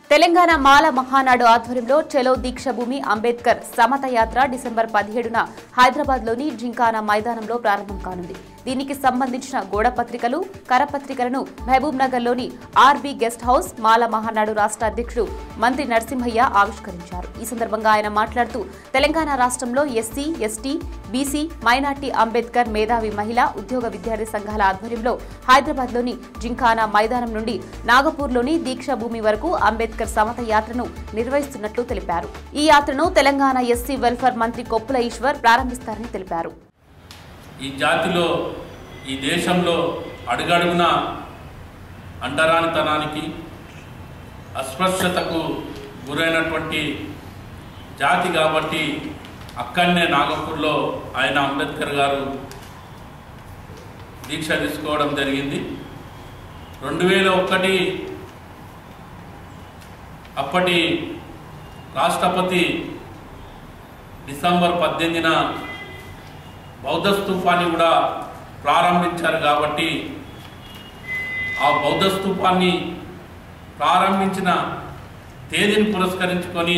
తెలంగాణ మాల మహానాడు ఆధ్వర్యంలో చలో దీక్షభూమి అంబేద్కర్ సమత యాత్ర డిసెంబర్ పదిహేడున హైదరాబాద్లోని జింకానా మైదానంలో ప్రారంభం కానుంది దీనికి సంబంధించిన గోడ పత్రికలు కరపత్రికలను మహబూబ్ నగర్లోని RB guest house Mala Mahanadu రాష్ట్ర అధ్యక్షుడు మంత్రి నరసింహయ్య ఆవిష్కరించారు ఈ సందర్భంగా ఆయన మాట్లాడుతూ తెలంగాణ రాష్ట్రంలో SC ST BC minority Ambedkar మేధావి మహిళా ఉద్యోగ విద్యార్థి సంఘాల ఆధ్వర్యంలో హైదరాబాద్లోని జింఖానా మైదానం నుండి నాగపూర్లోని దీక్షాభూమి వరకు అంబేద్కర్ సమత యాత్రను నిర్వహిస్తున్నట్లు తెలిపారు ఈ యాత్రను తెలంగాణ ఎస్సీ వెల్ఫేర్ మంత్రి కొప్పుల ఈశ్వర్ ప్రారంభిస్తారని తెలిపారు ఈ జాతిలో ఈ దేశంలో అడుగడుగున అంటరానితనానికి అస్పృశ్యతకు గురైనటువంటి జాతి కాబట్టి అక్కడనే నాగపూర్లో ఆయన అంబేద్కర్ గారు దీక్ష తీసుకోవడం జరిగింది రెండు వేల ఒకటి అప్పటి రాష్ట్రపతి డిసెంబర్ పద్దెనిమిదిన బౌద్ధ స్తూపాన్ని కూడా ప్రారంభించారు కాబట్టి ఆ బౌద్ధ స్తూపాన్ని ప్రారంభించిన తేదీని పురస్కరించుకొని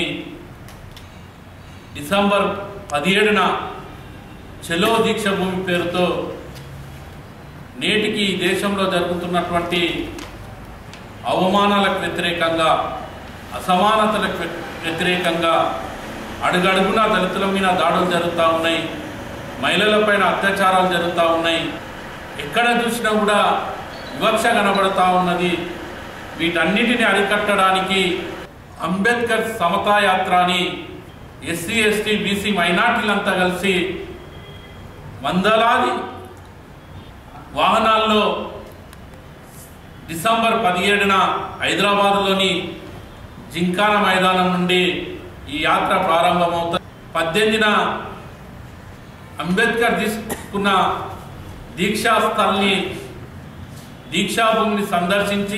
డిసెంబర్ పదిహేడున చెలో దీక్ష భూమి పేరుతో నేటికి ఈ దేశంలో జరుగుతున్నటువంటి అవమానాలకు వ్యతిరేకంగా అసమానతలకు వ్య- వ్యతిరేకంగా అడుగడుగునా దళితుల మీద దాడులు జరుగుతూ ఉన్నాయి మహిళలపైన అత్యాచారాలు జరుగుతూ ఉన్నాయి ఎక్కడ చూసినా కూడా వివక్ష కనబడతా ఉన్నది వీటన్నిటిని అరికట్టడానికి అంబేద్కర్ సమతా యాత్ర అని ఎస్సీ ఎస్టీ బీసీ మైనార్టీలంతా కలిసి వందలాది వాహనాల్లో డిసెంబర్ పదిహేడున హైదరాబాద్లోని జింకానా మైదానం నుండి ఈ యాత్ర ప్రారంభమవుతుంది పద్దెనిమిదిన అంబేద్కర్ తీసుకున్న దీక్షా స్థల్ని దీక్షాభూమిని సందర్శించి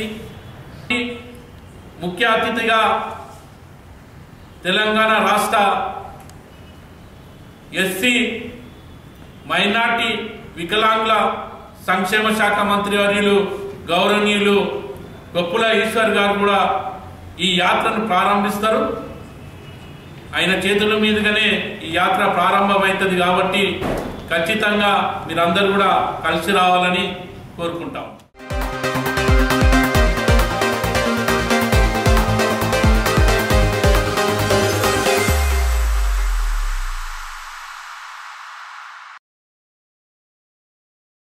ముఖ్య అతిథిగా తెలంగాణ రాష్ట్ర ఎస్సీ మైనార్టీ వికలాంగుల సంక్షేమ శాఖ మంత్రి వర్యులు గౌరవనీయులు గొప్పుల ఈశ్వర్ గారు కూడా ఈ యాత్రను ప్రారంభిస్తారు ఆయన చేతుల మీదుగానే ఈ యాత్ర ప్రారంభమవుతుంది కాబట్టి ఖచ్చితంగా మీరందరూ కూడా కలిసి రావాలని కోరుకుంటాం